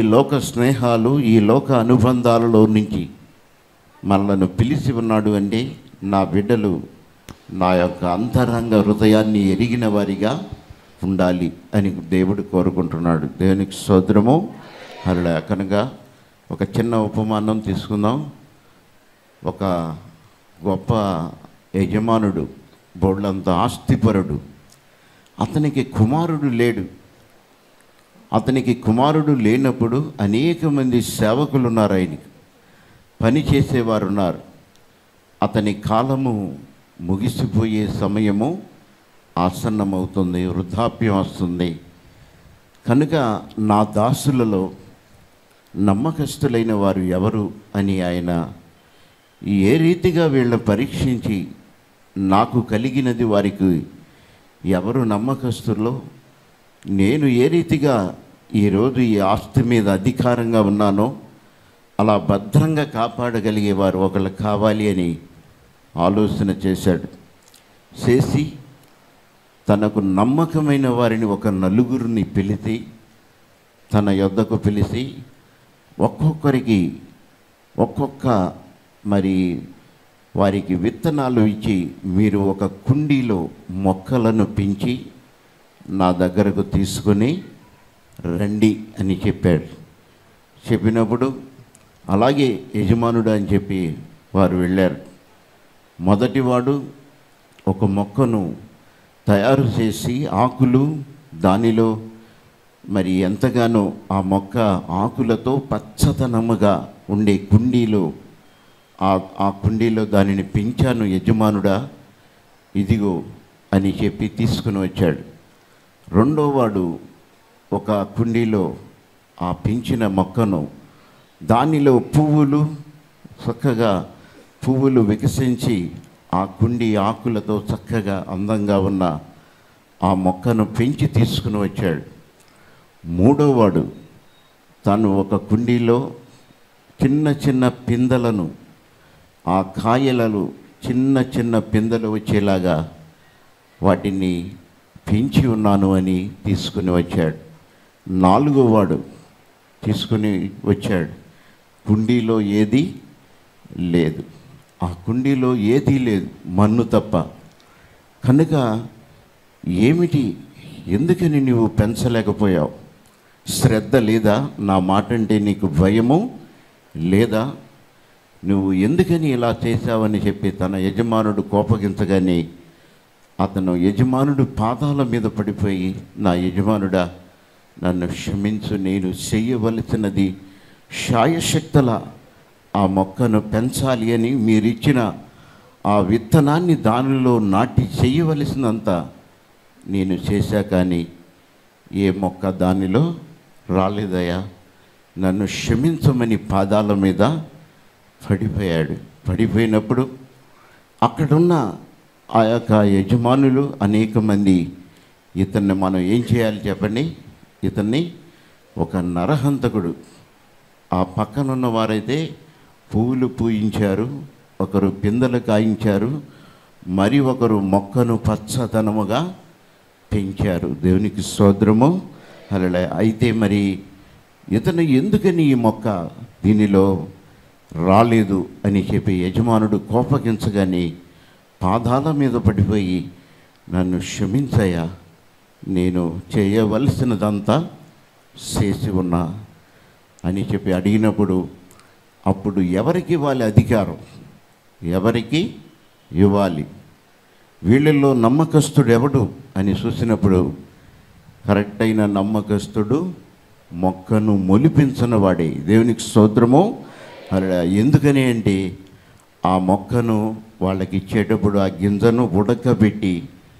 లోక స్నేహాలు ఈ లోక అనుబంధాలలో నుంచి మనలను పిలిచి ఉన్నాడు అంటే నా బిడ్డలు నా యొక్క అంతరంగ హృదయాన్ని ఎరిగిన వారిగా ఉండాలి అని దేవుడు కోరుకుంటున్నాడు దేవునికి సోదరము అలా కనుక ఒక చిన్న ఉపమానం తీసుకుందాం ఒక గొప్ప యజమానుడు బోళ్ళంత ఆస్తిపరుడు అతనికి కుమారుడు లేడు అతనికి కుమారుడు లేనప్పుడు అనేక మంది సేవకులు ఉన్నారు ఆయనకి పని చేసేవారు ఉన్నారు అతని కాలము ముగిసిపోయే సమయము ఆసన్నమవుతుంది వృద్ధాప్యం వస్తుంది కనుక నా దాసులలో నమ్మకస్తులైన వారు ఎవరు అని ఆయన ఏ రీతిగా వీళ్ళని పరీక్షించి నాకు కలిగినది వారికి ఎవరు నమ్మకస్తుల్లో నేను ఏ రీతిగా ఈరోజు ఈ ఆస్తి మీద అధికారంగా ఉన్నానో అలా భద్రంగా కాపాడగలిగేవారు ఒకళ్ళు కావాలి అని ఆలోచన చేశాడు చేసి తనకు నమ్మకమైన వారిని ఒక నలుగురిని పిలిచి తన యొద్దకు పిలిచి ఒక్కొక్కరికి ఒక్కొక్క మరి వారికి విత్తనాలు ఇచ్చి మీరు ఒక కుండీలో మొక్కలను పెంచి నా దగ్గరకు తీసుకొని రండి అని చెప్పాడు చెప్పినప్పుడు అలాగే యజమానుడు అని చెప్పి వారు వెళ్ళారు మొదటివాడు ఒక మొక్కను తయారు చేసి ఆకులు దానిలో మరి ఎంతగానో ఆ మొక్క ఆకులతో పచ్చదనముగా ఉండే కుండీలో ఆ ఆ కుండీలో దానిని పెంచాను యజమానుడా ఇదిగో అని చెప్పి తీసుకుని వచ్చాడు రెండోవాడు ఒక కుండీలో ఆ పెంచిన మొక్కను దానిలో పువ్వులు చక్కగా పువ్వులు వికసించి ఆ కుండి ఆకులతో చక్కగా అందంగా ఉన్న ఆ మొక్కను పెంచి తీసుకుని వచ్చాడు మూడోవాడు తను ఒక కుండీలో చిన్న చిన్న పిందెలను ఆ కాయలలో చిన్న చిన్న పిందెలు వచ్చేలాగా వాటిని పెంచి ఉన్నాను అని తీసుకుని వచ్చాడు నాలుగో వాడు తీసుకుని వచ్చాడు కుండీలో ఏది లేదు ఆ కుండీలో ఏదీ లేదు మన్ను తప్ప కనుక ఏమిటి ఎందుకని నువ్వు పెంచలేకపోయావు శ్రద్ధ లేదా నా మాట అంటే నీకు భయము లేదా నువ్వు ఎందుకని ఇలా చేశావని చెప్పి తన యజమానుడు కోపగించగానే అతను యజమానుడు పాదాల మీద పడిపోయి నా యజమానుడా నన్ను క్షమించు నేను చెయ్యవలసినది శాయశక్తుల ఆ మొక్కను పెంచాలి అని మీరిచ్చిన ఆ విత్తనాన్ని దానిలో నాటి చేయవలసినంత నేను చేశా కానీ ఏ మొక్క దానిలో రాలేదయ్యా నన్ను క్షమించమని పాదాల మీద పడిపోయాడు పడిపోయినప్పుడు అక్కడున్న ఆ యొక్క యజమానులు అనేక మంది ఇతన్ని మనం ఏం చేయాలి చెప్పండి ఇతన్ని ఒక నరహంతకుడు ఆ పక్కనున్న వారైతే పువ్వులు పూయించారు ఒకరు పిందెలు కాయించారు మరి ఒకరు మొక్కను పచ్చదనముగా పెంచారు దేవునికి స్తోత్రము అలా అయితే మరి ఇతను ఎందుకని ఈ మొక్క దీనిలో రాలేదు అని చెప్పి యజమానుడు కోపగించగానే పాదాల మీద పడిపోయి నన్ను క్షమించయ్యా నేను చేయవలసినదంతా చేసి ఉన్నా అని చెప్పి అడిగినప్పుడు అప్పుడు ఎవరికి ఇవ్వాలి అధికారం ఎవరికి ఇవ్వాలి వీళ్ళల్లో నమ్మకస్తుడు ఎవడు అని చూసినప్పుడు కరెక్ట్ అయిన నమ్మకస్తుడు మొక్కను మొలిపించిన వాడే దేవునికి స్తోత్రము అలా ఎందుకని అంటే ఆ మొక్కను వాళ్ళకి ఇచ్చేటప్పుడు ఆ గింజను ఉడకబెట్టి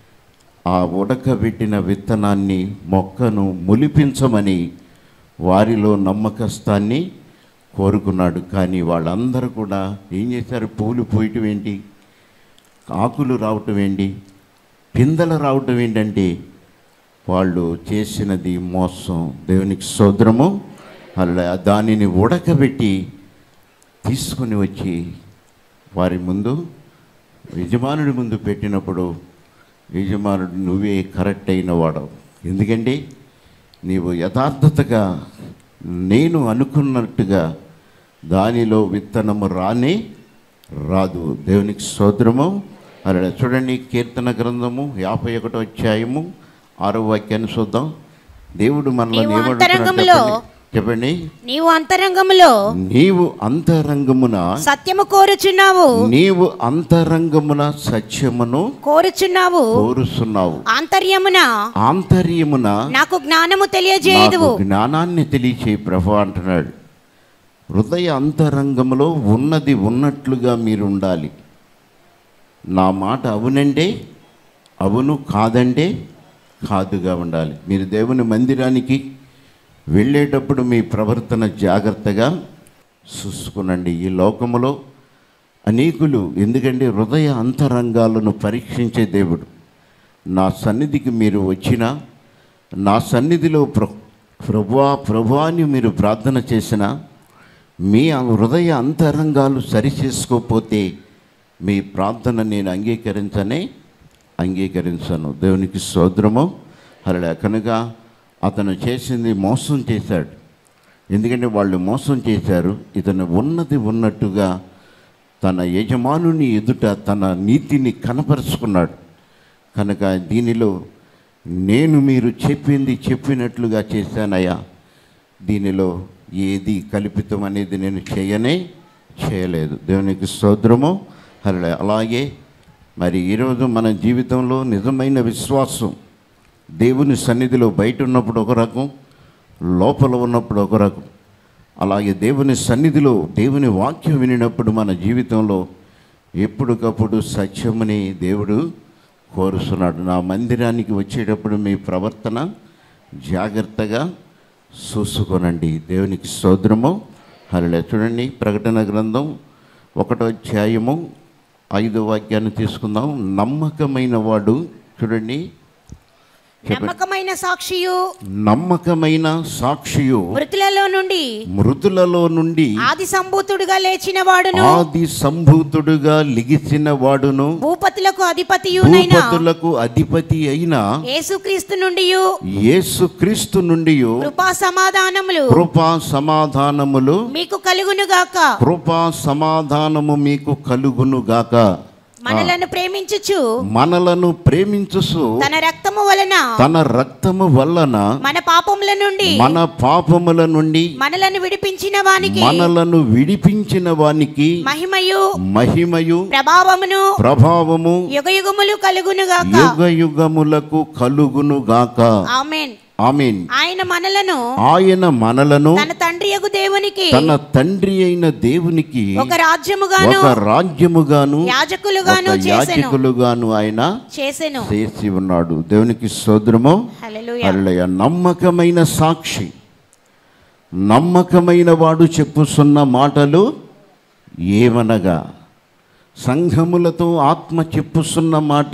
ఆ ఉడకబెట్టిన విత్తనాన్ని మొక్కను మొలిపించమని వారిలో నమ్మకస్తాన్ని కోరుకున్నాడు కానీ వాళ్ళందరూ కూడా ఏం చేశారు పూలు పోయటం ఏంటి ఆకులు రావటం ఏంటి పిందెలు రావటం ఏంటంటే వాళ్ళు చేసినది మోసం దేవునికి సోదరము అలా దానిని ఉడకబెట్టి తీసుకొని వచ్చి వారి ముందు యజమానుడి ముందు పెట్టినప్పుడు యజమానుడు నువ్వే కరెక్ట్ అయిన వాడవు ఎందుకంటే నీవు యథార్థతగా నేను అనుకున్నట్టుగా దానిలో విత్తనము రానే రాదు దేవునికి స్తోత్రము అలా చూడండి కీర్తన గ్రంథము యాభై ఒకటో అధ్యాయము ఆరో వాక్యాన్ని చూద్దాం దేవుడు మనల్ని నీవు ఏమంటున్నాడు అంతరంగములో చెప్పండి. చెప్పండి నీవు అంతరంగములో నీవు అంతరంగమున సత్యము కోరుచున్నావు నీవు అంతరంగమున సత్యమును కోరుచున్నావు కోరుస్తున్నావు ఆంతర్యమున ఆంతర్యమున నాకు జ్ఞానము తెలియజేయదువు నాకు జ్ఞానాన్ని తెలియచే ప్రభు అంటున్నాడు హృదయ అంతరంగంలో ఉన్నది ఉన్నట్లుగా మీరు ఉండాలి నా మాట అవునంటే అవును కాదంటే కాదుగా ఉండాలి మీరు దేవుని మందిరానికి వెళ్ళేటప్పుడు మీ ప్రవర్తన జాగ్రత్తగా చూసుకునండి ఈ లోకములో అనేకులు ఎందుకంటే హృదయ అంతరంగాలను పరీక్షించే దేవుడు నా సన్నిధికి మీరు వచ్చినా నా సన్నిధిలో ప్ర ప్రభువా ప్రభువా అని మీరు ప్రార్థన చేసినా మీ ఆ హృదయ అంతరంగాలు సరిచేసుకోకపోతే మీ ప్రార్థన నేను అంగీకరించనే అంగీకరించను దేవునికి సోదరము అలా కనుక అతను చేసింది మోసం చేశాడు ఎందుకంటే వాళ్ళు మోసం చేశారు ఇతను ఉన్నది ఉన్నట్టుగా తన యజమానుని ఎదుట తన నీతిని కనపరుచుకున్నాడు కనుక దీనిలో నేను మీరు చెప్పింది చెప్పినట్లుగా చేశానయ్యా దీనిలో ఏది కల్పితం అనేది నేను చేయనే చేయలేదు దేవునికి స్తోత్రము అలా అలాగే మరి ఈరోజు మన జీవితంలో నిజమైన విశ్వాసం దేవుని సన్నిధిలో బయట ఉన్నప్పుడు ఒక రకం లోపల ఉన్నప్పుడు ఒక రకం అలాగే దేవుని సన్నిధిలో దేవుని వాక్యం వినినప్పుడు మన జీవితంలో ఎప్పటికప్పుడు సత్యమని దేవుడు కోరుస్తున్నాడు నా మందిరానికి వచ్చేటప్పుడు మీ ప్రవర్తన జాగ్రత్తగా చూసుకోనండి దేవునికి స్తోత్రము హరిలే చూడండి ప్రకటన గ్రంథం ఒకటో అధ్యాయము ఐదో వాక్యాన్ని తీసుకుందాం నమ్మకమైన వాడు చూడండి నమ్మకమైన సాక్షియు నమ్మకమైన సాక్షియు మృతులలో నుండి మృతులలో నుండి ఆది సంభూతుడుగా లేచిన వాడును ఆది సంభూతుడుగా లిగిసిన వాడును భూపతులకు అధిపతియునైన భూపతులకు అధిపతి అయిన యేసుక్రీస్తు నుండి యేసుక్రీస్తు నుండి కృపా సమాధానములు కృపా సమాధానములు మీకు కలుగునుగాక కృపా సమాధానము మీకు కలుగునుగాక మనలను ప్రేమించుచు మనలను ప్రేమించుసు తన రక్తము వలన తన రక్తము వలన మన పాపముల నుండి మన పాపముల నుండి మనలను విడిపించిన వానికి మనలను విడిపించిన వానికి మహిమయు మహిమయు ప్రభావమును ప్రభావము యుగయుగములు కలుగునుగాక యుగ యుగములకు కలుగునుగాక ఆమేన్ ఆమీన్ ఆయన మనలను ఆయన మనలను తన తండ్రి యగు దేవునికి తన తండ్రి అయిన దేవునికి ఒక రాజ్యముగాను ఒక రాజ్యముగాను యాజకులుగాను ఒక చేసెను యాజకులుగాను ఆయన చేసెను చేసి ఉన్నాడు దేవునికి సోదరము హల్లెలూయా అల్లయ నమ్మకమైన సాక్షి నమ్మకమైన వాడు చెప్పుతున్న మాటలు ఏమనగా సంఘములతో ఆత్మ చెప్పుస్తున్న మాట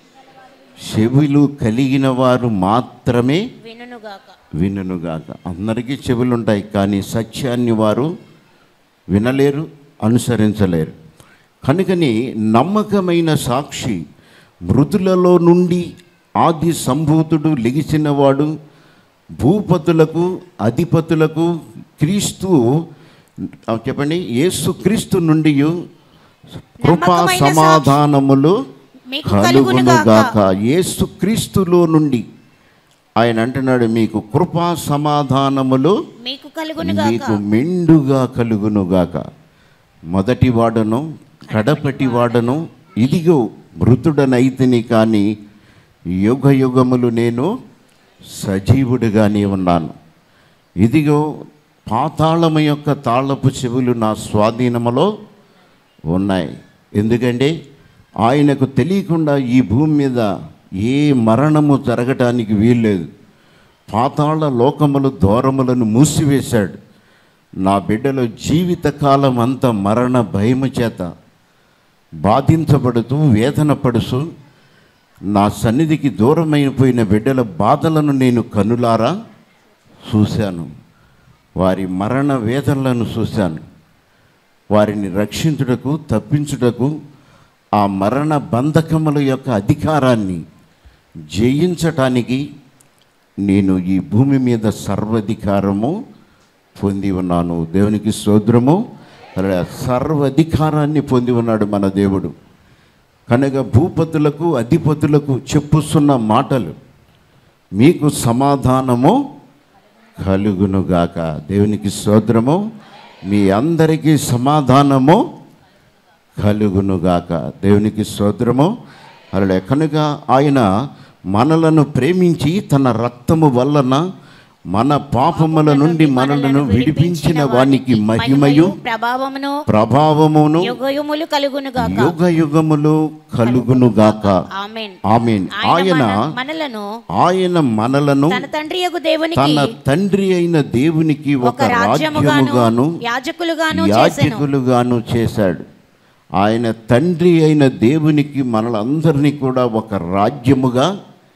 చెవులు కలిగిన వారు మాత్రమే వినుగాక వినుగాక అందరికీ చెవులుంటాయి కానీ సత్యాన్ని వారు వినలేరు అనుసరించలేరు కనుకని నమ్మకమైన సాక్షి మృతులలో నుండి ఆది సంభూతుడు లెగిసినవాడు భూపతులకు అధిపతులకు క్రీస్తు ఆ, చెప్పండి యేసు క్రీస్తు నుండి కృపా నమ్మకమైన సమాధానములు మీకు కలుగునుగాక కలుగునుగాక. యేసు క్రీస్తులో నుండి ఆయన అంటున్నాడు మీకు కృపా సమాధానములు మీకు కలుగునుగాక మీకు మెండుగా కలుగునుగాక మొదటి వాడను కడపటి వాడను ఇదిగో మృతుడనైతిని కానీ యుగ యుగములు నేను సజీవుడిగానే ఉన్నాను ఇదిగో పాతాళము యొక్క తాళపు చెవులు నా స్వాధీనములో ఉన్నాయి ఎందుకంటే ఆయనకు తెలియకుండా ఈ భూమి మీద ఏ మరణము జరగటానికి వీల్లేదు పాతాళ లోకములు దూరములను మూసివేశాడు నా బిడ్డల జీవితకాలం అంతా మరణ భయము చేత బాధించబడుతూ వేదన పడుతూ నా సన్నిధికి దూరమైపోయిన బిడ్డల బాధలను నేను కనులారా చూశాను వారి మరణ వేదనలను చూశాను వారిని రక్షించుటకు తప్పించుటకు ఆ మరణ బంధకముల యొక్క అధికారాన్ని జయించటానికి నేను ఈ భూమి మీద సర్వధికారము పొంది ఉన్నాను దేవునికి స్తోత్రము అలా సర్వాధికారాన్ని పొంది ఉన్నాడు మన దేవుడు కనుక భూపతులకు అధిపతులకు చెప్పుస్తున్న మాటలు మీకు సమాధానము కలుగునుగాక దేవునికి స్తోత్రము మీ అందరికీ సమాధానము కలుగునుగాక దేవునికి స్తోత్రము అలా కనుక ఆయన మనలను ప్రేమించి తన రక్తము వలన మన పాపముల నుండి మనలను విడిపించిన వానికి మహిమయు ప్రభావమును ప్రభావమును యుగయుములు కలుగును గాక యుగ యుగములు కలుగునుగాక ఆమేన్ ఆమీన్ ఆయన మన- మనలను ఆయన మనలను తన తండ్రి యొక్క దేవునికి తన తండ్రి అయిన దేవునికి ఒక ఒక రాజ్యముగాను రాజ్యముగాను యాజకులుగాను చేసెను యాజకులుగాను చేశాడు ఆయన తండ్రి అయిన దేవునికి మనలందరినీ కూడా ఒక రాజ్యముగా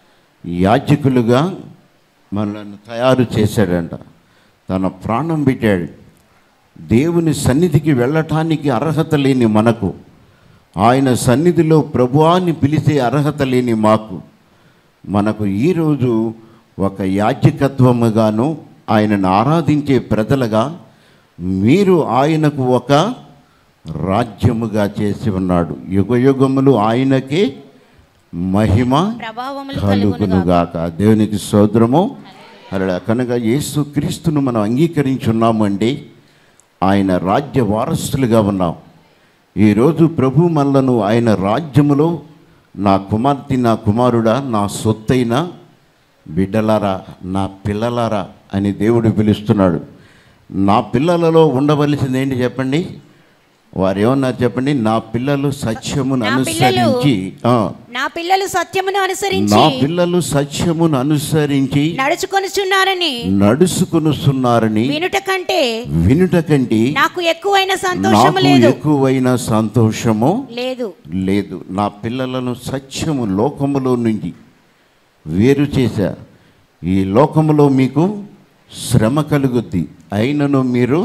యాజకులుగా మనల్ని తయారు చేశాడంట తన ప్రాణం పెట్టాడు దేవుని సన్నిధికి వెళ్ళటానికి అర్హత లేని మనకు ఆయన సన్నిధిలో ప్రభువాన్ని పిలిచే అర్హత లేని మాకు మనకు ఈరోజు ఒక యాజకత్వముగాను ఆయనను ఆరాధించే ప్రజలుగా మీరు ఆయనకు ఒక రాజ్యముగా చేసి ఉన్నాడు యుగయుగములు ఆయనకే మహిమ ప్రభావములు కలుగును కలుగునుగాక దేవునికి సోదరము అలా కనుక యేసు క్రీస్తును మనం అంగీకరించున్నామండి ఆయన రాజ్య వారసులుగా ఉన్నాం ఈరోజు ప్రభు మనలను ఆయన రాజ్యములో నా కుమార్తె నా కుమారుడా నా సొత్తైన బిడ్డలారా నా పిల్లలారా అని దేవుడు పిలుస్తున్నాడు నా పిల్లలలో ఉండవలసింది ఏంటి చెప్పండి వారు ఏమన్నారు చెప్పండి నా పిల్లలు సత్యమును నా పిల్లలు అనుసరించి ఆ, నా పిల్లలు సత్యమును అనుసరించి నా పిల్లలు సత్యమును అనుసరించి నడుచుకొనుచున్నారని నడుచుకొనుస్తున్నారని వినుట కంటే వినుట కంటే నాకు ఎక్కువైన సంతోషము నాకు లేదు ఎక్కువైన సంతోషము లేదు లేదు నా పిల్లలను సత్యము లోకములో నుంచి వేరు చేశా ఈ లోకములో మీకు శ్రమ కలుగుద్ది అయినను మీరు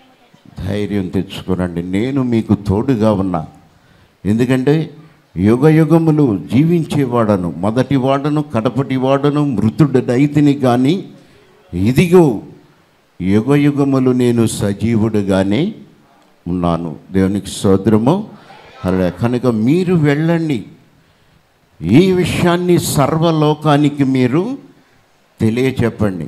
ధైర్యం తెచ్చుకోనండి నేను మీకు తోడుగా ఉన్నా ఎందుకంటే యుగ యుగములు జీవించేవాడను మొదటి వాడను కడపటి వాడను మృతుడైతిని కానీ ఇదిగో యుగ యుగములు నేను సజీవుడుగానే ఉన్నాను దేవునికి సోదరము అలా కనుక మీరు వెళ్ళండి ఈ విషయాన్ని సర్వలోకానికి మీరు తెలియచెప్పండి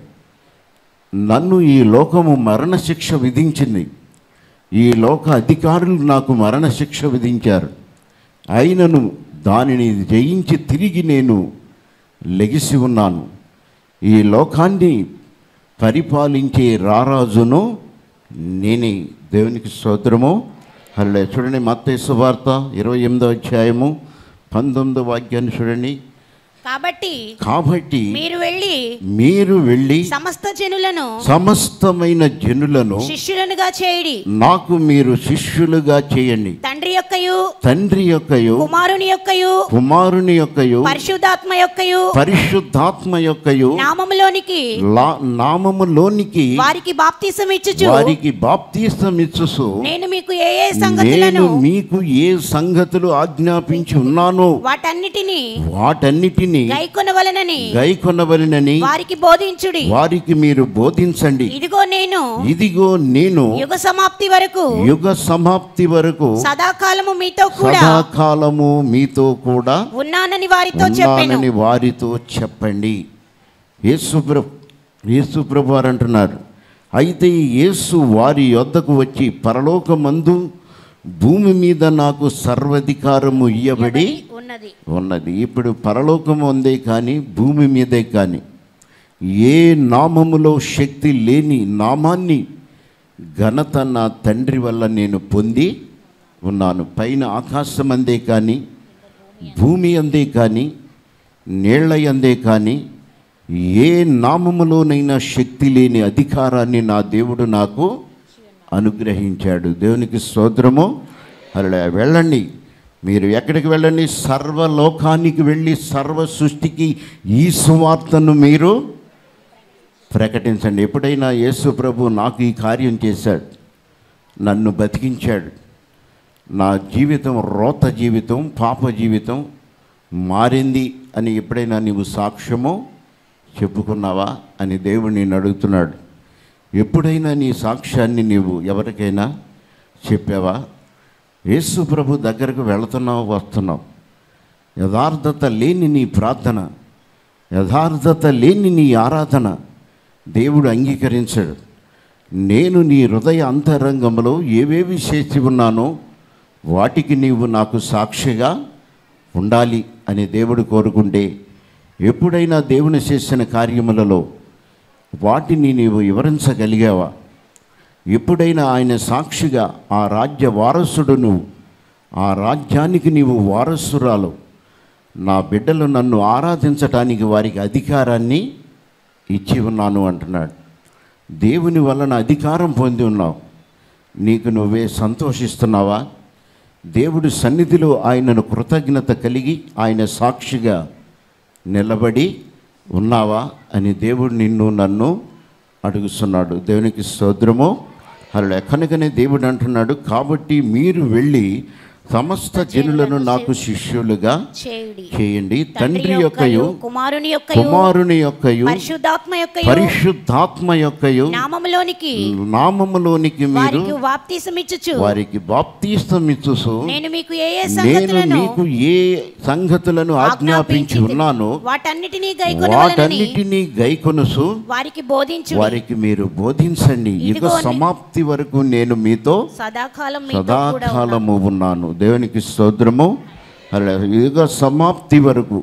నన్ను ఈ లోకము మరణశిక్ష విధించింది ఈ లోక అధికారులు నాకు మరణశిక్ష విధించారు అయినను దానిని జయించి తిరిగి నేను లెగిసి ఉన్నాను ఈ లోకాన్ని పరిపాలించే రారాజును నేనే దేవునికి స్తోత్రము హల్లే చూడండి మత్తయి సువార్త ఇరవై ఎనిమిదో అధ్యాయము పంతొమ్మిదో వాక్యాన్ని చూడండి కాబట్టి కాబట్టి మీరు వెళ్ళి మీరు వెళ్ళి సమస్త జనులను సమస్తమైన జనులను శిష్యులనుగా చేయడి నాకు మీరు శిష్యులుగా చేయండి తండ్రి యొక్కయు తండ్రి యొక్కయు కుమారుని యొక్కయు కుమారుని యొక్కయు పరిశుద్ధాత్మ యొక్కయు పరిశుద్ధాత్మ యొక్కయు నామములోనికి లా- నామములోనికి వారికి బాప్తిసం ఇచ్చుచు వారికి బాప్తీసం ఇచ్చుసు నేను మీకు ఏ ఏ నేను సంగతులను మీకు ఏ సంగతులు ఆజ్ఞాపించి ఉన్నానో వాటన్నిటిని వాటన్నిటిని గైకొనవలనని గైకొనవలనని వారికి బోధించుడి వారికి మీరు బోధించండి ఇదిగో నేను ఇదిగో నేను యుగ సమాప్తి వరకు యుగ సమాప్తి వరకు సదాకాలము మీతో కూడా సదాకాలము మీతో కూడా ఉన్నానని వారితో చెప్పాను ఉన్నానని వారితో చెప్పండి యేసుప్రభు యేసుప్రభు వారు అంటున్నారు అయితే ఈ యేసు వారి యొద్దకు వచ్చి పరలోకమందు భూమి మీద నాకు సర్వధికారము ఇయ్యబడి ఉన్నది ఉన్నది ఇప్పుడు పరలోకం ఉందే కానీ భూమి మీదే కానీ ఏ నామములో శక్తి లేని నామాన్ని ఘనత నా తండ్రి వల్ల నేను పొంది ఉన్నాను పైన ఆకాశం అందే కానీ భూమి అందే కానీ నీళ్ల అందే కానీ ఏ నామములోనైనా శక్తి లేని అధికారాన్ని నా దేవుడు నాకు అనుగ్రహించాడు దేవునికి స్తోత్రము అలా వెళ్ళండి మీరు ఎక్కడికి వెళ్ళండి సర్వలోకానికి వెళ్ళి సర్వ సృష్టికి ఈ సువార్తను మీరు ప్రకటించండి ఎప్పుడైనా యేసు ప్రభు నాకు ఈ కార్యం చేశాడు నన్ను బతికించాడు నా జీవితం రోత జీవితం పాప జీవితం మారింది అని ఎప్పుడైనా నీవు సాక్ష్యము చెప్పుకున్నావా అని దేవుడు నేను అడుగుతున్నాడు ఎప్పుడైనా నీ సాక్ష్యాన్ని నీవు ఎవరికైనా చెప్పావా యేసు ప్రభు దగ్గరకు వెళుతున్నావు వస్తున్నావు యథార్థత లేని నీ ప్రార్థన యథార్థత లేని నీ ఆరాధన దేవుడు అంగీకరించాడు నేను నీ హృదయ అంతరంగంలో ఏవేవి చేసి ఉన్నానో వాటికి నీవు నాకు సాక్షిగా ఉండాలి అని దేవుడు కోరుకుంటే ఎప్పుడైనా దేవుని చేసిన కార్యములలో వాటిని నీవు వివరించగలిగావా ఎప్పుడైనా ఆయన సాక్షిగా ఆ రాజ్య వారసుడు నువ్వు ఆ రాజ్యానికి నీవు వారసురాలు నా బిడ్డలు నన్ను ఆరాధించటానికి వారికి అధికారాన్ని ఇచ్చి ఉన్నాను అంటున్నాడు దేవుని వలన అధికారం పొంది ఉన్నావు నీకు నువ్వే సంతోషిస్తున్నావా దేవుడి సన్నిధిలో ఆయనను కృతజ్ఞత కలిగి ఆయన సాక్షిగా నిలబడి ఉన్నావా అని దేవుడు నిన్ను నన్ను అడుగుతున్నాడు దేవునికి స్తోత్రము అలా కనుకనే దేవుడు అంటున్నాడు కాబట్టి మీరు వెళ్ళి సమస్త జనులను నాకు శిష్యులుగా చేయుడి చేయండి తండ్రి తండ్రి యొక్కయు యొక్కయు కుమారుని యొక్కయు కుమారుని యొక్కయు పరిశుద్ధాత్మ యొక్కయు పరిశుద్ధాత్మ యొక్కయు నామములోనికి నామములోనికి మీరు వారికి వాప్తిసమిచ్చుచు వారికి బాప్తీస్తం ఇచ్చుసు నేను మీకు ఏ ఏ నేను సంగతులను మీకు ఏ సంగతులను ఆజ్ఞాపించి ఉన్నానో వాటన్నిటినీ గైకొనవలనని వాటన్నిటినీ గైకొనుసు వారికి బోధించు వారికి మీరు బోధించండి యుగ ఇదిగో నే- సమాప్తి వరకు నేను మీతో సదాకాలం మీతో కూడా ఉన్నాను. సదాకాలము ఉన్నాను దేవునికి స్తోత్రము అలా యుగ సమాప్తి వరకు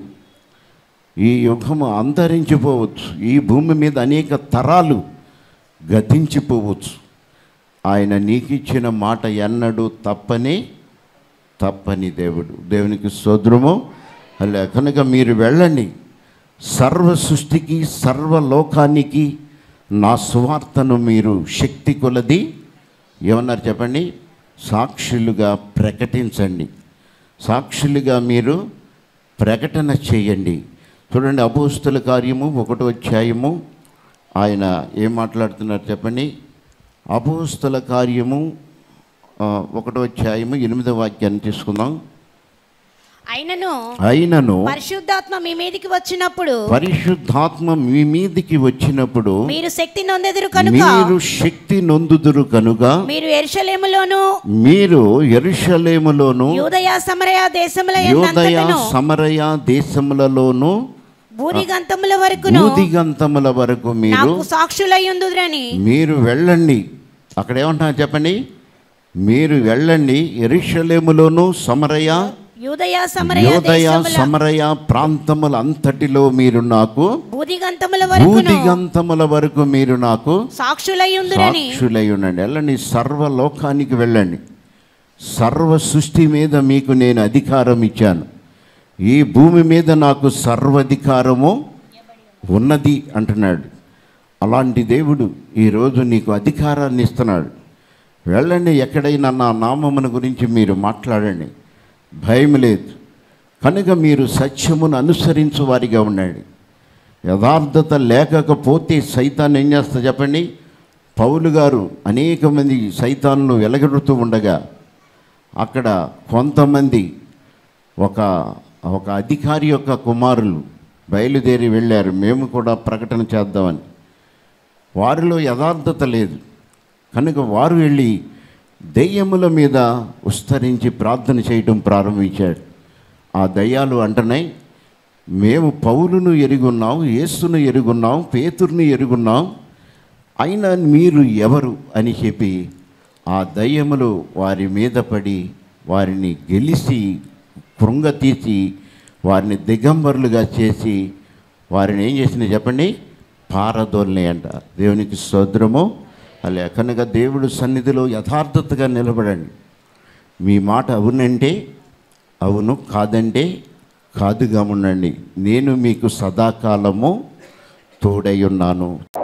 ఈ యుగము అంతరించిపోవచ్చు ఈ భూమి మీద అనేక తరాలు గతించిపోవచ్చు ఆయన నీకిచ్చిన మాట ఎన్నడూ తప్పని తప్పని దేవుడు దేవునికి స్తోత్రము అలా కనుక మీరు వెళ్ళండి సర్వ సృష్టికి సర్వలోకానికి నా సువార్తను మీరు శక్తి కొలది ఏమన్నారు చెప్పండి సాక్షులుగా ప్రకటించండి సాక్షులుగా మీరు ప్రకటన చేయండి చూడండి అపోస్తుల కార్యము ఒకటో అధ్యాయము ఆయన ఏం మాట్లాడుతున్నారు చెప్పండి అపోస్తుల కార్యము ఆ, ఒకటో అధ్యాయము ఎనిమిదో వాక్యాన్ని తీసుకుందాం అయినను అయినను పరిశుద్ధాత్మ మీ మీదికి వచ్చినప్పుడు పరిశుద్ధాత్మ మీ మీదికి వచ్చినప్పుడు మీరు శక్తి నొందెదురు కనుక మీరు శక్తి నొందుదురు కనుక మీరు ఎరుషలేములోను మీరు ఎరుషలేములోను యూదయ సమరయ దేశముల యోదయ యందంతటను సమరయ దేశములలోను భూదిగంతముల వరకును బూదిగంతముల వరకు మీరు నాకు సాక్షులయ్యుందురని మీరు వెళ్ళండి అక్కడ ఏమంటున్నారు చెప్పండి మీరు వెళ్ళండి ఎరుషలేములోను సమరయ యూదయ సమరయ యోదయ దేశముల సమరయ ప్రాంతముల అంతటిలో మీరు నాకు బూదిగంతముల వరకును బూదిగంతముల వరకు మీరు నాకు సాక్షులయ్యుందురని సాక్షులై ఉండండి వెళ్ళండి సర్వలోకానికి వెళ్ళండి సర్వ సృష్టి మీద మీకు నేను అధికారం ఇచ్చాను ఈ భూమి మీద నాకు సర్వాధికారము ఉన్నది అంటున్నాడు అలాంటి దేవుడు ఈరోజు నీకు అధికారాన్ని ఇస్తున్నాడు వెళ్ళండి ఎక్కడైనా నా నామమును గురించి మీరు మాట్లాడండి భయం లేదు కనుక మీరు సత్యమును అనుసరించు వారిగా ఉండండి యథార్థత లేకపోతే సైతాన్ని ఏం చేస్తా చెప్పండి పౌలు గారు అనేక మంది సైతాన్లు వెలగడుతూ ఉండగా అక్కడ కొంతమంది ఒక ఒక అధికారి యొక్క కుమారులు బయలుదేరి వెళ్ళారు మేము కూడా ప్రకటన చేద్దామని వారిలో యథార్థత లేదు కనుక వారు వెళ్ళి దెయ్యముల మీద ఉస్తరించి ప్రార్థన చేయటం ప్రారంభించాడు ఆ దయ్యాలు అంటున్నాయి మేము పౌలును ఎరుగున్నాం యేసును ఎరుగున్నాం పేతుర్ని ఎరుగున్నాం అయినా మీరు ఎవరు అని చెప్పి ఆ దయ్యములు వారి మీద పడి వారిని గెలిచి కృంగతీసి వారిని దిగంబరులుగా చేసి వారిని ఏం చేసింది చెప్పండి పారదోల్ని అంట దేవునికి స్తోత్రము అలా కనుక దేవుడు సన్నిధిలో యథార్థతగా నిలబడండి మీ మాట అవునంటే అవును కాదంటే కాదుగా ఉండండి నేను మీకు సదాకాలము తోడై ఉన్నాను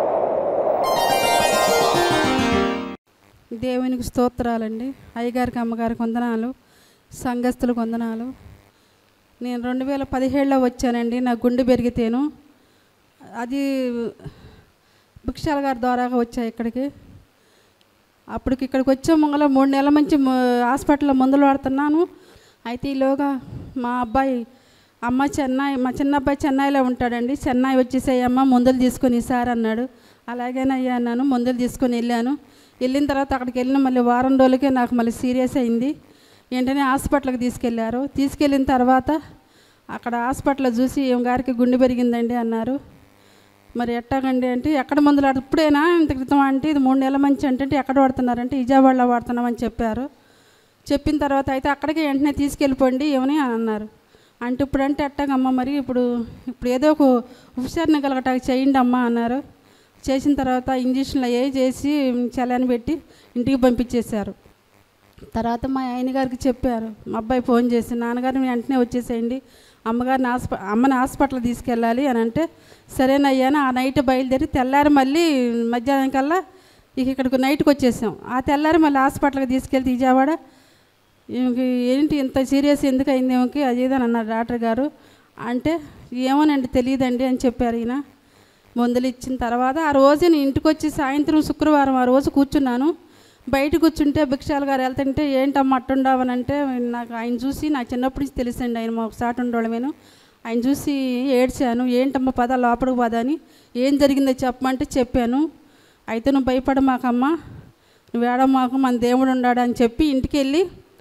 దేవునికి స్తోత్రాలండి అయ్యగారికి అమ్మగారికి వందనాలు సంఘస్థులకు వందనాలు నేను రెండు వేల పదిహేడులో వచ్చానండి నా గుండె పెరిగితేను అది భిక్షాల గారి ద్వారాగా వచ్చా ఇక్కడికి అప్పటికి ఇక్కడికి వచ్చే ముంగల మూడు నెలల నుంచి మ- హాస్పిటల్లో మందులు వాడుతున్నాను అయితే ఈలోగా మా అబ్బాయి అమ్మ చెన్నై మా చిన్న అబ్బాయి చెన్నైలో ఉంటాడండి చెన్నై వచ్చేసేయమ్మ మందులు తీసుకొని ఈసారి అన్నాడు అలాగేనయ్యా అన్నాను మందులు తీసుకొని వెళ్ళాను వెళ్ళిన తర్వాత అక్కడికి వెళ్ళిన మళ్ళీ వారం రోజులకే నాకు మళ్ళీ సీరియస్ అయింది వెంటనే హాస్పిటల్కి తీసుకెళ్లారు తీసుకెళ్ళిన తర్వాత అక్కడ హాస్పిటల్లో చూసి ఏం గారికి గుండె పెరిగిందండి అన్నారు మరి ఎట్టాగండి అంటే ఎక్కడ మందులు ఆడ- ఇప్పుడేనా ఇంత క్రితం అంటే ఇది మూడు నెలల మంచి అంటే ఎక్కడ వాడుతున్నారంటే విజయవాడలో వాడుతున్నామని చెప్పారు చెప్పిన తర్వాత అయితే అక్కడికి వెంటనే తీసుకెళ్ళిపోండి ఏమని అని అన్నారు అంటే ఇప్పుడు అంటే ఎట్టాగమ్మ మరి ఇప్పుడు ఇప్పుడు ఏదో ఒక ఉపచారణ కలగటానికి చేయండి అమ్మా అన్నారు చేసిన తర్వాత ఇంజక్షన్లు అయ్యి చేసి చలని పెట్టి ఇంటికి పంపించేశారు తర్వాత మా ఆయన గారికి చెప్పారు మా అబ్బాయి ఫోన్ చేసి నాన్నగారిని వెంటనే వచ్చేసేయండి అమ్మగారిని హాస్ప అమ్మని హాస్పిటల్ తీసుకెళ్ళాలి అని అంటే సరేనయ్యాను ఆ నైట్ బయలుదేరి తెల్లారి మళ్ళీ మధ్యాహ్నం కల్లా ఇక ఇక్కడికి నైట్కి వచ్చేసాం ఆ తెల్లారి మళ్ళీ హాస్పిటల్కి తీసుకెళ్తే విజయవాడ ఈమెకి ఏంటి ఇంత సీరియస్ ఎందుకు అయింది ఏమకి అది ఇది అని అన్నారు డాక్టర్ గారు అంటే ఏమోనండి తెలియదండి అని చెప్పారు ఈయన మందులు ఇచ్చిన తర్వాత ఆ రోజు నేను ఇంటికి వచ్చి సాయంత్రం శుక్రవారం ఆ రోజు కూర్చున్నాను బయట కూర్చుంటే భిక్షాలు గారు వెళ్తుంటే ఏంటమ్మా అట్టుండవని అంటే నాకు ఆయన చూసి నాకు చిన్నప్పటి నుంచి తెలుసండి ఆయన మా ఒకసారి ఉండడమేను ఆయన చూసి ఏడ్చాను ఏంటమ్మా పద లోపలికి పద అని ఏం జరిగిందో చెప్పమంటే చెప్పాను అయితే నువ్వు భయపడమాకమ్మా నువ్వు ఏడమాకు మన దేవుడు ఉన్నాడు అని చెప్పి ఇంటికి వెళ్ళి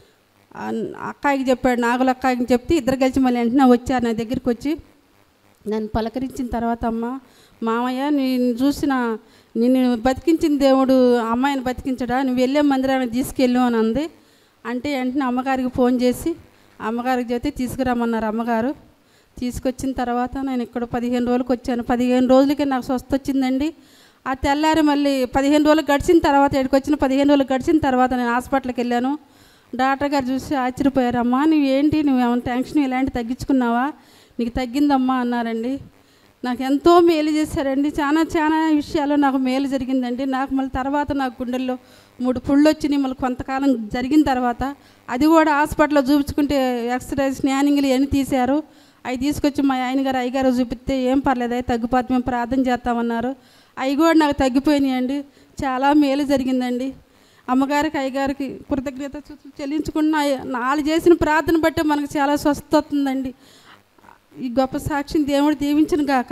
ఆ అక్కాయికి చెప్పాడు నాగుల అక్కాయికి చెప్తే ఇద్దరు కలిసి మళ్ళీ వెంటనే వచ్చారు నా దగ్గరికి వచ్చి నన్ను పలకరించిన తర్వాత అమ్మ మామయ్య నేను చూసిన నిన్ను బతికించిన దేవుడు అమ్మాయిని బతికించడా నువ్వు వెళ్ళే మందిరానికి తీసుకెళ్ళు అని అంది అంటే వెంటనే అమ్మగారికి ఫోన్ చేసి అమ్మగారికి చెప్తే తీసుకురమ్మన్నారు అమ్మగారు తీసుకొచ్చిన తర్వాత నేను ఇక్కడ పదిహేను రోజులకు వచ్చాను పదిహేను రోజులకి నాకు స్వస్థ వచ్చిందండి ఆ తెల్లారి మళ్ళీ పదిహేను రోజులు గడిచిన తర్వాత ఇక్కడికి వచ్చిన పదిహేను రోజులు గడిచిన తర్వాత నేను హాస్పిటల్కి వెళ్ళాను డాక్టర్ గారు చూసి ఆశ్చర్యపోయారు అమ్మా నువ్వు ఏంటి నువ్వు ఏమైనా టెన్షన్ ఇలాంటి తగ్గించుకున్నావా నీకు తగ్గిందమ్మా అన్నారండి నాకు ఎంతో మేలు చేశారండి చాలా చాలా విషయాల్లో నాకు మేలు జరిగిందండి నాకు మళ్ళీ తర్వాత నాకు గుండెల్లో మూడు పుళ్ళు వచ్చినాయి మళ్ళీ కొంతకాలం జరిగిన తర్వాత అది కూడా హాస్పిటల్లో చూపించుకుంటే ఎక్స్రే స్నానింగ్లు ఇవన్నీ తీశారు అవి తీసుకొచ్చి మా ఆయన గారు అయ్యగారు చూపిస్తే ఏం పర్లేదు అవి తగ్గిపోతే మేము ప్రార్థన చేస్తామన్నారు అవి కూడా నాకు తగ్గిపోయినాయండి చాలా మేలు జరిగిందండి అమ్మగారికి అయ్యగారికి కృతజ్ఞత చూ- చెల్లించుకున్న వాళ్ళు చేసిన ప్రార్థన బట్టే మనకు చాలా స్వస్థత వస్తుందండి ఈ గొప్ప సాక్షిని దేవుడు దీవించిన గాక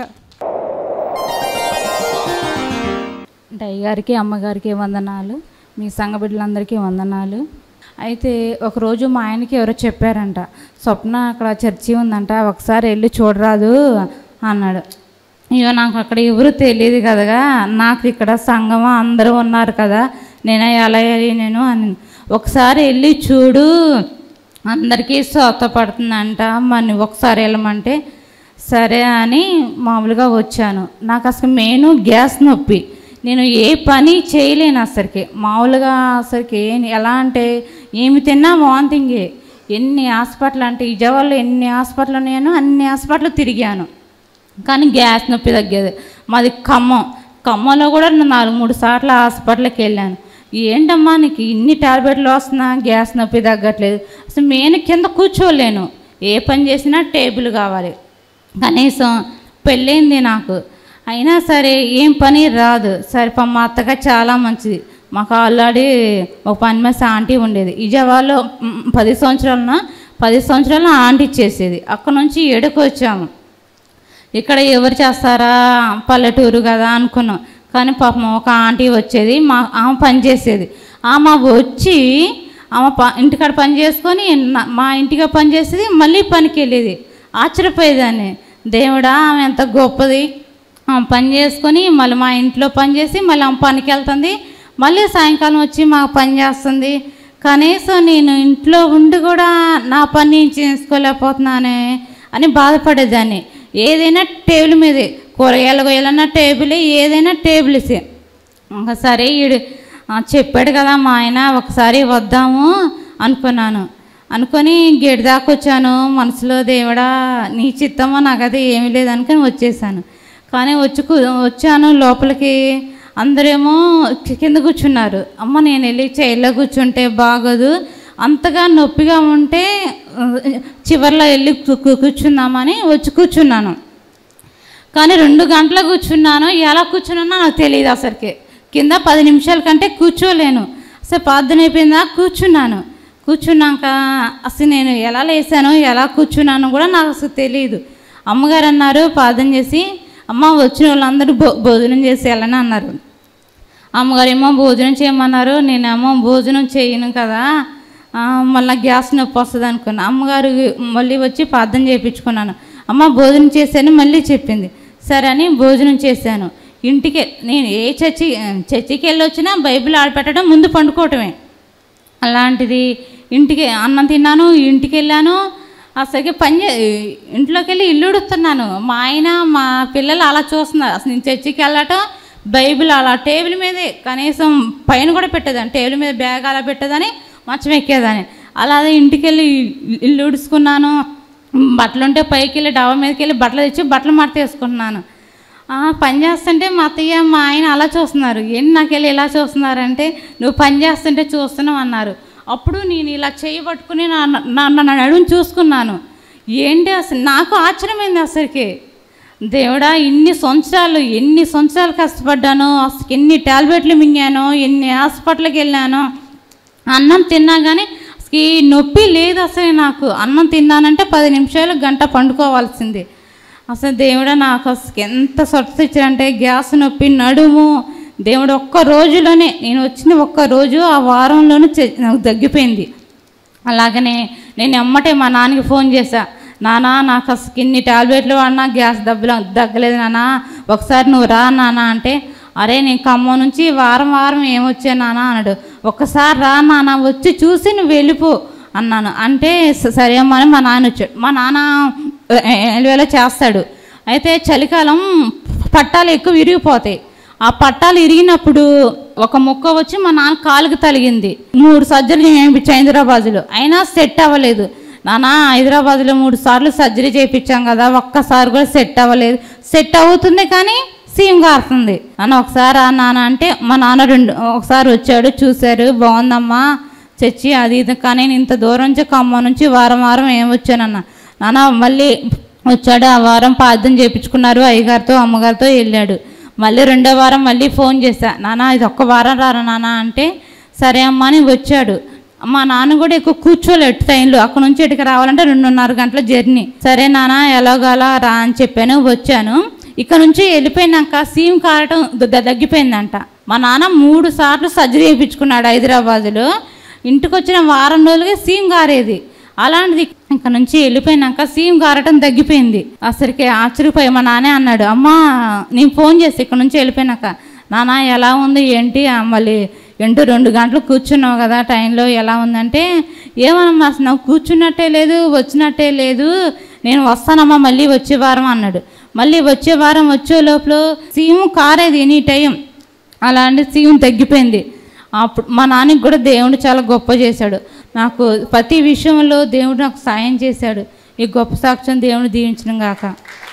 అంటే అయ్యగారికి అమ్మగారికి వందనాలు మీ సంఘ బిడ్డలందరికీ వందనాలు అయితే ఒకరోజు మా ఆయనకి ఎవరో చెప్పారంట స్వప్న అక్కడ చర్చి ఉందంట ఒకసారి వెళ్ళి చూడరాదు అన్నాడు ఇక నాకు అక్కడ ఎవరు తెలియదు కదా నాకు ఇక్కడ సంఘం అందరూ ఉన్నారు కదా నేను ఎలా వెళ్ళి నేను అని ఒకసారి వెళ్ళి చూడు అందరికీ సోత పడుతుందంట మరి ఒకసారి వెళ్ళమంటే సరే అని మామూలుగా వచ్చాను నాకు అసలు మెయిన్ గ్యాస్ నొప్పి నేను ఏ పని చేయలేను అసలుకి మామూలుగా అసలుకి ఏం- ఎలా అంటే ఏమి తిన్నా వాంతింగే ఎన్ని హాస్పిటల్ అంటే విజయవాడలో ఎన్ని హాస్పిటల్ ఉన్నాయో అన్ని హాస్పిటల్ తిరిగాను కానీ గ్యాస్ నొప్పి తగ్గేది మాది ఖమ్మం ఖమ్మంలో కూడా నేను నాలుగు మూడు సార్లు హాస్పిటల్కి వెళ్ళాను ఏంటమ్మా నీకు ఇన్ని టాబ్లెట్లు వస్తున్నా గ్యాస్ నొప్పి తగ్గట్లేదు అసలు నేను కింద కూర్చోలేను ఏ పని చేసినా టేబుల్ కావాలి కనీసం పెళ్ళైంది నాకు అయినా సరే ఏం పని రాదు సరే పా మా అత్తగా చాలా మంచిది మాకు ఆల్రెడీ ఒక పని మనిషి ఆంటీ ఉండేది విజయవాడలో మ్, పది సంవత్సరాలన పది సంవత్సరాలు ఆంటీ చేసేది అక్కడ నుంచి ఏడుకు వచ్చాము ఇక్కడ ఎవరు చేస్తారా పల్లెటూరు కదా అనుకున్నాం కానీ పాపం ఒక ఆంటీ వచ్చేది మా ఆమె పని చేసేది ఆమె వచ్చి ఆమె ప ఇంటికాడ పని చేసుకొని నా- మా ఇంటిగా పని చేసేది మళ్ళీ పనికి వెళ్ళేది ఆశ్చర్యపోయేదాన్ని దేవుడా ఆమె ఎంత గొప్పది ఆమె పని చేసుకొని మళ్ళీ మా ఇంట్లో పని చేసి మళ్ళీ ఆమె పనికి వెళ్తుంది మళ్ళీ సాయంకాలం వచ్చి మాకు పని చేస్తుంది కనీసం నేను ఇంట్లో ఉండి కూడా నా పని నేను చేసుకోలేకపోతున్నానే అని బాధపడేదాన్ని ఏదైనా టేబుల్ మీదే కూరగాయలు కొయ్యాలన్నా టేబుల్ ఏదైనా టేబుల్సే ఇంకా సరే ఈడు ఆ, చెప్పాడు కదా మా ఆయన ఒకసారి వద్దాము అనుకున్నాను అనుకొని గేటు దాకా వచ్చాను మనసులో దేవుడా నీ చిత్తమో నాకు అది ఏమీ లేదనుకొని వచ్చేసాను కానీ వచ్చి కూ- వచ్చాను లోపలికి అందరేమో కి- కింద కూర్చున్నారు అమ్మ నేను వెళ్ళి చైర్లో కూర్చుంటే బాగోదు అంతగా నొప్పిగా ఉంటే ఆ, చివర్లో వెళ్ళి కూ- కూ- కూర్చుందామని వచ్చి కూర్చున్నాను కానీ రెండు గంటలు కూర్చున్నాను ఎలా కూర్చున్నానో నాకు తెలియదు అసలుకి కింద పది నిమిషాల కంటే కూర్చోలేను అసలు ప్రార్థన అయిపోయిందా కూర్చున్నాను కూర్చున్నాక అసలు నేను ఎలా లేసాను ఎలా కూర్చున్నాను కూడా నాకు అసలు తెలియదు అమ్మగారు అన్నారు ప్రార్థన చేసి అమ్మ వచ్చిన వాళ్ళందరూ భో భోజనం చేసి వెళ్ళని అన్నారు అమ్మగారు ఏమో భోజనం చేయమన్నారు నేనేమో భోజనం చేయను కదా ఆ, మళ్ళీ గ్యాస్ నొప్పి వస్తుంది అనుకున్నా అమ్మగారు మళ్ళీ వచ్చి ప్రార్థన చేయించుకున్నాను అమ్మ భోజనం చేశాను మళ్ళీ చెప్పింది సరే అని భోజనం చేశాను ఇంటికి నేను ఏ చర్చి చర్చికి వెళ్ళి వచ్చినా బైబిల్ ఆడపెట్టడం ముందు పండుకోవటమే అలాంటిది ఇంటికి అన్నం తిన్నాను ఇంటికి వెళ్ళాను అసలుకి పని చే- ఇంట్లోకి వెళ్ళి ఇల్లు ఉడుతున్నాను మా ఆయన మా పిల్లలు అలా చూస్తున్నారు అసలు నేను చర్చికి వెళ్ళటం బైబిల్ అలా టేబుల్ మీదే కనీసం పైన కూడా పెట్టేదాన్ని టేబుల్ మీద బ్యాగ్ అలా పెట్టేదని మంచం ఎక్కేదాన్ని అలా ఇంటికి వెళ్ళి ఇల్లు ఉడుచుకున్నాను బట్టలు ఉంటే పైకి వెళ్ళి డబ్బా మీదకి వెళ్ళి బట్టలు తెచ్చి బట్టలు మడత వేసుకుంటున్నాను ఆ, పని చేస్తుంటే మా అత్తయ్య మా ఆయన అలా చూస్తున్నారు ఏంటి నాకెళ్ళి ఇలా చూస్తున్నారంటే నువ్వు పని చేస్తుంటే చూస్తున్నావు అన్నారు అప్పుడు నేను ఇలా చేయి పట్టుకుని నా నా నా నడుము చూసుకున్నాను ఏంటి అసలు నాకు ఆశ్చర్యమైంది అసలుకి దేవుడా ఇన్ని సంవత్సరాలు ఎన్ని సంవత్సరాలు కష్టపడ్డాను అసలు ఎన్ని టాబ్లెట్లు మింగాను ఎన్ని హాస్పిటల్కి వెళ్ళాను అన్నం తిన్నా కానీ అసలు ఈ నొప్పి లేదు అసలు నాకు అన్నం తిన్నానంటే పది నిమిషాలు గంట పండుకోవాల్సింది అసలు దేవుడు నాకు అసలు ఎంత స్వచ్ఛ ఇచ్చాడంటే గ్యాస్ నొప్పి నడుము దేవుడు ఒక్క రోజులోనే నేను వచ్చిన ఒక్క రోజు ఆ వారంలోనే చె- నాకు తగ్గిపోయింది అలాగనే నేను ఎమ్మటే మా నాన్నకి ఫోన్ చేశా నాన్న నాకు అసలు ఇన్ని టాబ్లెట్లు వాడినా గ్యాస్ దెబ్బలు తగ్గలేదు నాన్న ఒకసారి నువ్వు రా నాన్న అంటే అరే నేను ఖమ్మం నుంచి వారం వారం ఏమొచ్చా నాన్న అన్నాడు ఒక్కసారి రా నాన్న వచ్చి చూసి నువ్వు వెళ్ళిపో అన్నాను అంటే "స- సరే అమ్మా అని మా నాన్న వచ్చాడు మా నాన్న ఎలివేలో చేస్తాడు అయితే చలికాలం పట్టాలు ఎక్కువ విరిగిపోతాయి ఆ పట్టాలు ఇరిగినప్పుడు ఒక ముక్క వచ్చి మా నాన్న కాలుకి తలిగింది మూడు సర్జరీలు చేయించాం హైదరాబాద్లో అయినా సెట్ అవ్వలేదు నాన్న హైదరాబాద్లో మూడు సార్లు సర్జరీ చేయించాం కదా ఒక్కసారి కూడా సెట్ అవ్వలేదు సెట్ అవుతుంది కానీ సీమ్ కారుతుంది నాన్న ఒకసారి ఆ నాన్న అంటే మా నాన్న రెండు ఒకసారి వచ్చాడు చూశారు బాగుందమ్మా చచ్చి అది ఇది కానీ నేను ఇంత దూరం నుంచి ఖమ్మం నుంచి వారం వారం ఏం వచ్చానన్న నాన్న మళ్ళీ వచ్చాడు ఆ వారం ప్రార్థన చేయించుకున్నారు అయ్యగారితో అమ్మగారితో వెళ్ళాడు మళ్ళీ రెండో వారం మళ్ళీ ఫోన్ చేశా నాన్న ఇది ఒక్క వారం రారా నాన్న అంటే సరే అమ్మా అని వచ్చాడు మా నాన్న కూడా ఎక్కువ కూర్చోలేడు ట్రైన్లో అక్కడ నుంచి ఇటుకి రావాలంటే రెండున్నర గంటల జర్నీ సరే నాన్న ఎలాగలా రా అని చెప్పాను వచ్చాను ఇక్కడ నుంచి వెళ్ళిపోయినాక సీమ్ కారటం ద- ద- తగ్గిపోయిందంట మా నాన్న మూడు సార్లు సర్జరీ చేయించుకున్నాడు హైదరాబాదులో ఇంటికి వచ్చిన వారం రోజులుగా సీమ్ గారేది అలాంటిది ఇక్కడ నుంచి వెళ్ళిపోయినాక సీమ్ గారటం తగ్గిపోయింది అసలుకి ఆశ్చర్యపోయి మా నాన్నే అన్నాడు అమ్మా నేను ఫోన్ చేసి ఇక్కడ నుంచి వెళ్ళిపోయినాక నాన్న ఎలా ఉంది ఏంటి ఆ, మళ్ళీ ఎంటూ రెండు గంటలు కూర్చున్నావు కదా టైంలో ఎలా ఉందంటే ఏమనమ్మా అసలు నాకు కూర్చున్నట్టే లేదు వచ్చినట్టే లేదు నేను వస్తానమ్మా మళ్ళీ వచ్చే వారం అన్నాడు మళ్ళీ వచ్చే వారం వచ్చే లోపల సీము కారేది ఎనీ టైం అలాంటి సీము తగ్గిపోయింది అప్పుడు మా నాన్నకి కూడా దేవుడు చాలా గొప్ప చేశాడు నాకు ప్రతి విషయంలో దేవుడు నాకు సాయం చేశాడు ఈ గొప్ప సాక్ష్యం దేవుడు దీవించడం గాక